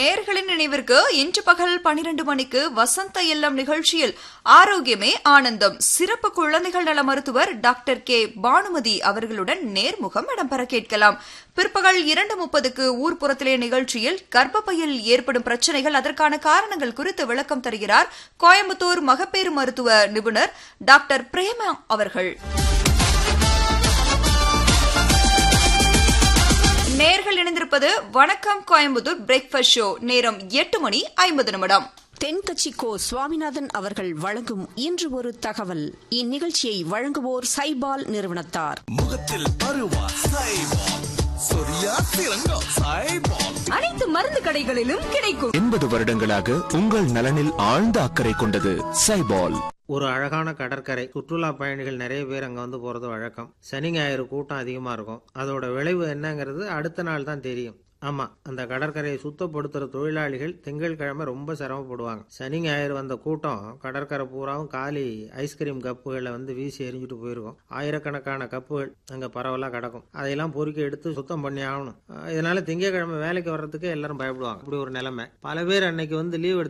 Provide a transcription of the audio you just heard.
நேர்களின் நினைவிற்கு இன்று பகல் பனிரெண்டு மணிக்கு வசந்த இல்லம் நிகழ்ச்சியில் ஆரோக்கியமே ஆனந்தம் சிறப்பு குழந்தைகள் நல மருத்துவர் டாக்டர் கே பானுமதி அவர்களுடன் நேர்முகம் இடம்பெற கேட்கலாம் பிற்பகல் இரண்டு முப்பதுக்கு ஊர்ப்புறத்திலே நிகழ்ச்சியில் கர்ப்பப்பையில் ஏற்படும் பிரச்சனைகள் அதற்கான காரணங்கள் குறித்து விளக்கம் தருகிறார் கோயம்புத்தூர் மகப்பேறு மருத்துவ நிபுணர் டாக்டர் பிரேமா அவர்கள் நேர்கள் இணைந்திருப்பது வணக்கம் கோயம்புத்தூர் பிரேக்ஃபாஸ்ட் ஷோ நேரம் எட்டு மணி ஐம்பது நிமிடம் தென்கட்சி கோ சுவாமிநாதன் அவர்கள் வழங்கும் இன்று ஒரு தகவல் இந்நிகழ்ச்சியை வழங்குவோர் சைபால் நிறுவனத்தார் முகத்தில் பருவா சைபால் சொரியா சிறங்கோ சைபால் அனைத்து மருந்து கடைகளிலும் கிடைக்கும் எண்பது வருடங்களாக உங்கள் நலனில் ஆழ்ந்த அக்கறை கொண்டது சைபால் ஒரு அழகான கடற்கரை சுற்றுலா பயணிகள் நிறைய பேர் அங்கே வந்து போகிறது வழக்கம் சனி ஞாயிறு கூட்டம் அதிகமாக இருக்கும் அதோட விளைவு என்னங்கிறது அடுத்த நாள் தான் தெரியும் ஆமாம் அந்த கடற்கரையை சுத்தப்படுத்துகிற தொழிலாளிகள் திங்கட்கிழமை ரொம்ப சிரமப்படுவாங்க சனி ஞாயிறு வந்த கூட்டம் கடற்கரை பூராவும் காலி ஐஸ்கிரீம் கப்புகளை வந்து வீசி எரிஞ்சுட்டு போயிருக்கும் ஆயிரக்கணக்கான கப்புகள் அங்கே பரவலாக கிடக்கும் அதையெல்லாம் பொறுக்கி எடுத்து சுத்தம் பண்ணி ஆகணும் அஹ் இதனால திங்கட்கிழமை வேலைக்கு வர்றதுக்கு எல்லாரும் பயப்படுவாங்க இப்படி ஒரு நிலைமை பல பேர் அன்னைக்கு வந்து லீவ்